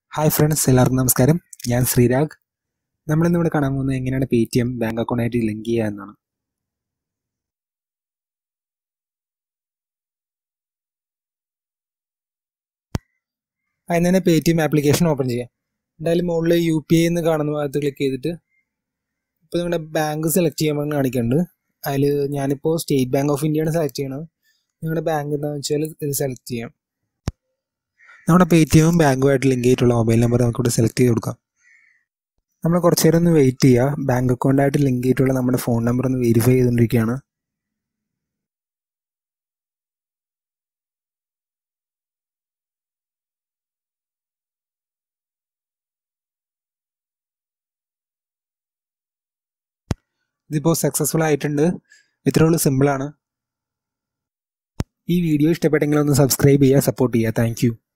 hi friends എല്ലാവർക്കും നമസ്കാരം ഞാൻ ശ്രീരാഗ് നമ്മളിന്ന് ഇവിടെ കാണാൻ പോകുന്നത് എങ്ങനെയാണ് പേ ടി എം ബാങ്ക് അക്കൗണ്ടായിട്ട് ലിങ്ക് ചെയ്യുക എന്നാണ് അതിന് തന്നെ Paytm application open ചെയ്യാം എന്തായാലും മുകളിൽ യു പി ഐ എന്ന് കാണുന്ന ഭാഗത്ത് ക്ലിക്ക് ചെയ്തിട്ട് ഇപ്പോൾ നിങ്ങളുടെ ബാങ്ക് സെലക്ട് ചെയ്യാൻ വേണ്ടി കാണിക്കുന്നുണ്ട് അതിൽ ഞാനിപ്പോൾ സ്റ്റേറ്റ് ബാങ്ക് ഓഫ് ഇന്ത്യയാണ് സെലക്ട് ചെയ്യണത് നിങ്ങളുടെ ബാങ്ക് എന്താണെന്ന് വെച്ചാൽ ഇത് സെലക്ട് ചെയ്യാം നമ്മുടെ പേ ടി എമ്മും ബാങ്കുമായിട്ട് ലിങ്ക് ചെയ്തിട്ടുള്ള മൊബൈൽ നമ്പർ നമുക്കിവിടെ സെലക്ട് ചെയ്ത് കൊടുക്കാം നമ്മൾ കുറച്ച് നേരം ഒന്ന് വെയിറ്റ് ചെയ്യുക ബാങ്ക് അക്കൗണ്ടായിട്ട് ലിങ്ക് ചെയ്തിട്ടുള്ള നമ്മുടെ ഫോൺ നമ്പർ ഒന്ന് വെരിഫൈ ചെയ്തുകൊണ്ടിരിക്കുകയാണ് ഇതിപ്പോൾ സക്സസ്ഫുൾ ആയിട്ടുണ്ട് ഇത്രേ ഉള്ളൂ സിമ്പിളാണ് ഈ വീഡിയോ ഇഷ്ടപ്പെട്ടെങ്കിൽ ഒന്ന് സബ്സ്ക്രൈബ് ചെയ്യുക സപ്പോർട്ട് ചെയ്യുക താങ്ക്